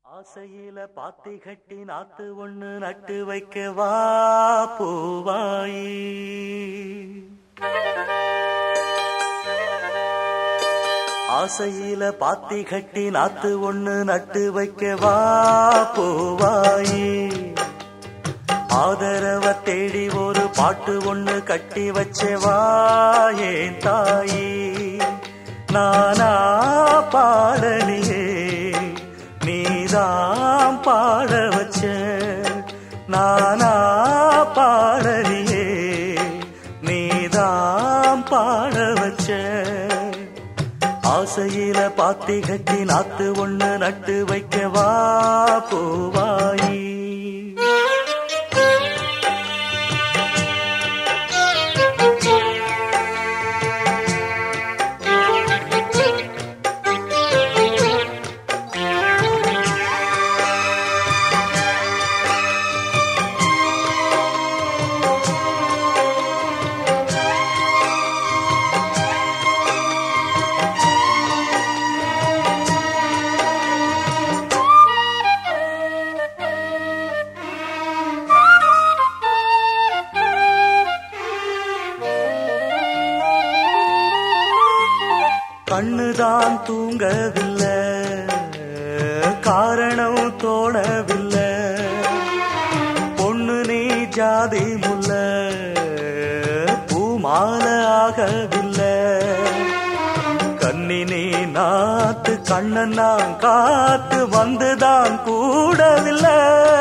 ஆசையில பாத்தி கட்டி நாத்து ஒண்ணு நட்டு வைக்க வா பூவாயி ஆசையில பாத்தி கட்டி நாத்து ஒண்ணு நட்டு வைக்க வா பூவாயி ஆதரவ தேடி ஒரு பாட்டு ஒண்ணு கட்டி வச்சவா ஏன் தாயி நானா பாடலியே நீதான் பாட வச்ச நானா பாடலியே நீதான் பாட வச்ச ஆசையில பாத்தி கட்டி நாத்து ஒண்ணு நட்டு வைக்கவா பூவாயி கண்ணுதான் தூங்கவில்லை காரணம் தோணவில்லை பொண்ணு நீ ஜாதி முல்ல பூமால ஆகவில்லை கண்ணி நீ நாத்து கண்ணன் நான் காத்து வந்துதான் கூடவில்லை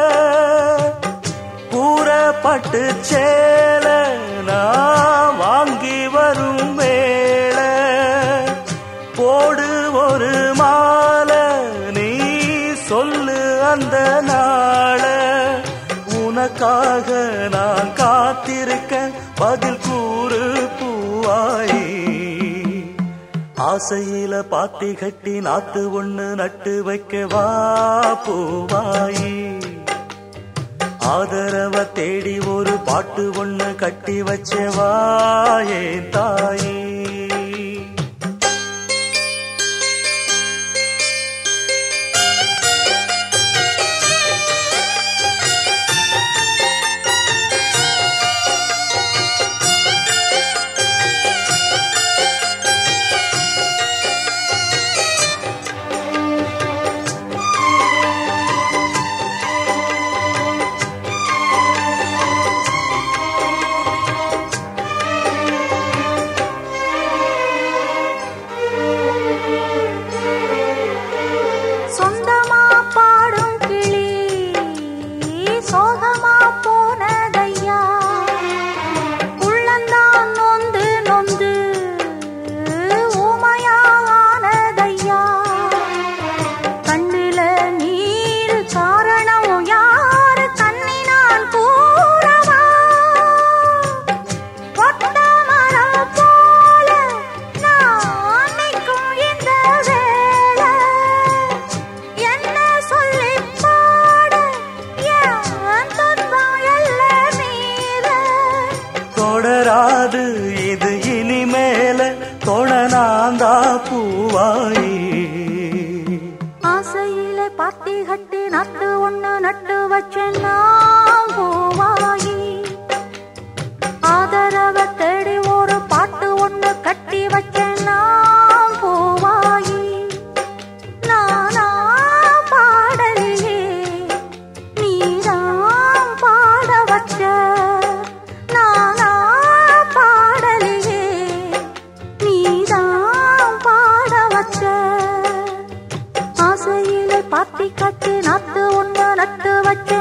கூறப்பட்டு சேல நான் வாங்கி வரும் வேளை போடு ஒரு மாலை நீ சொல்லு அந்த நாள உனக்காக நான் காத்திருக்க பதில் கூறு பூவாயி ஆசையில பாத்தி கட்டி நாத்து ஒண்ணு நட்டு வைக்க வா பூவாயி ஆதரவ தேடி ஒரு பாட்டு ஒண்ணு கட்டி வச்சவா ஏன் தாயி சொந்தமா பாடும் கிளி சோகமா போனதையா உள்ளந்தான் நொந்து நொந்து ஊமையானதையா கண்ணில நீர் காரணம் யாரு கண்ணி நான் கூறவா ஒட்ட மரம் போல நான் நிற்கும் இந்த வேளை என்ன சொல்லி பாட என் துன்பம் எல்லாம் மீற தொடராது இது இனிமேல தொடனாந்தா பூவாயி ஆசையில பாத்தி கட்டி நட்டு ஒண்ணு நட்டு வச்சேன் நான் பூவாயி ஆதரவ தேடி ஒரு பாட்டு ஒண்ணு கட்டி வச்சேன் நான் பூவாயி நானா பாடலையே நீதான் பாட வச்ச நானா பாடலையே நீதான் பாட வச்ச ஆசையிலே பாத்தி கட்டி நாத்து ஒண்ணு நட்டு வச்ச